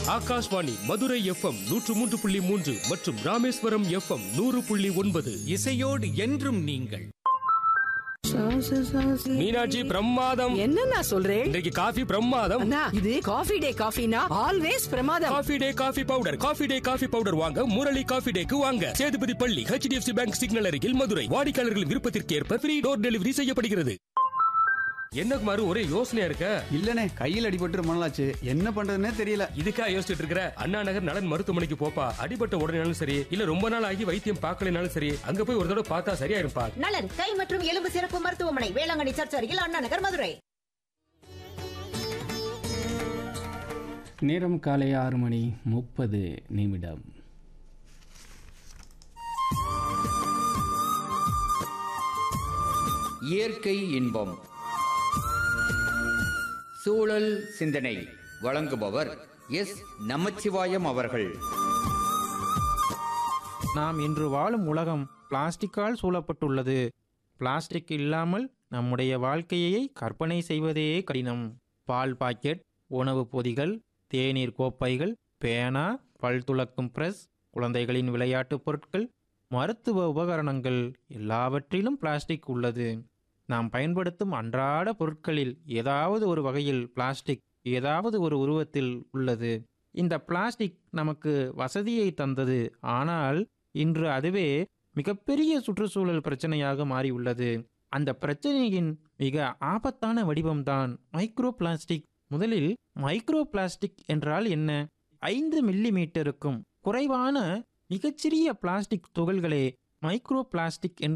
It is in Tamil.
ஆகாஷ்வாணி மதுரை எஃப்எம் நூற்று மூன்று புள்ளி மூன்று மற்றும் ராமேஸ்வரம் எஃப்எம் நூறு புள்ளி ஒன்பது இசையோடு என்றும் நீங்கள் மீனாட்சி பிரமாதம் என்ன நான் சொல்றேன் இன்றைக்கு காஃபி பிரமாதம் அண்ணா இது காஃபி டே காஃபினா ஆல்வேஸ் பிரமாதம் Coffee Day coffee powder Coffee Day coffee powder வாங்க முரளி காஃபி டேக்கு வாங்க சேதுபதி பள்ளி ஹெச்டிஎஃப்சி பேங்க் சிக்னல் அருகில் மதுரை வாடிக்கையாளர்கள் விருப்பத்திற்கு ஏற்ப ஃப்ரீ டோர் டெலிவரி செய்யப்படுகிறது என்ன குமார் ஒரே யோசனையா இருக்க இல்லனே கையில் அடிபட்டு ரொம்ப நாளாச்சு என்ன பண்றதுன்னே தெரியல இதுக்கா யோசிச்சுட்டு இருக்கிற அண்ணா நகர் நலன் மருத்துவமனைக்கு போப்பா அடிபட்ட உடனேனாலும் சரி இல்ல ரொம்ப நாள் ஆகி வைத்தியம் பார்க்கலைனாலும் சரி அங்க போய் ஒரு தடவை பார்த்தா சரியாயிருப்பா நலன் கை மற்றும் எலும்பு சிறப்பு மருத்துவமனை வேளாங்கண்ணி சர்ச் அருகில் அண்ணா நகர் மதுரை நேரம் காலை ஆறு மணி முப்பது நிமிடம் இயற்கை இன்பம் சூழல் சிந்தனை வழங்குபவர் எஸ் நமச்சிவாயம் அவர்கள் நாம் இன்று வாழும் உலகம் பிளாஸ்டிக்கால் சூழப்பட்டுள்ளது பிளாஸ்டிக் இல்லாமல் நம்முடைய வாழ்க்கையை கற்பனை செய்வதே கடினம் பால் பாக்கெட் உணவுப் பொதிகள் தேநீர் கோப்பைகள் பேனா பல் துலக்கும் பிரஸ் குழந்தைகளின் விளையாட்டுப் பொருட்கள் மருத்துவ உபகரணங்கள் எல்லாவற்றிலும் பிளாஸ்டிக் உள்ளது நாம் பயன்படுத்தும் அன்றாட பொருட்களில் ஏதாவது ஒரு வகையில் பிளாஸ்டிக் ஏதாவது ஒரு உருவத்தில் உள்ளது இந்த பிளாஸ்டிக் நமக்கு வசதியை தந்தது ஆனால் இன்று அதுவே மிகப்பெரிய சுற்றுச்சூழல் பிரச்சனையாக மாறியுள்ளது அந்த பிரச்சனையின் மிக ஆபத்தான வடிவம்தான் மைக்ரோ பிளாஸ்டிக் முதலில் மைக்ரோ பிளாஸ்டிக் என்றால் என்ன ஐந்து மில்லி மீட்டருக்கும் குறைவான மிகச்சிறிய பிளாஸ்டிக் துகள்களே மைக்ரோ பிளாஸ்டிக் என்று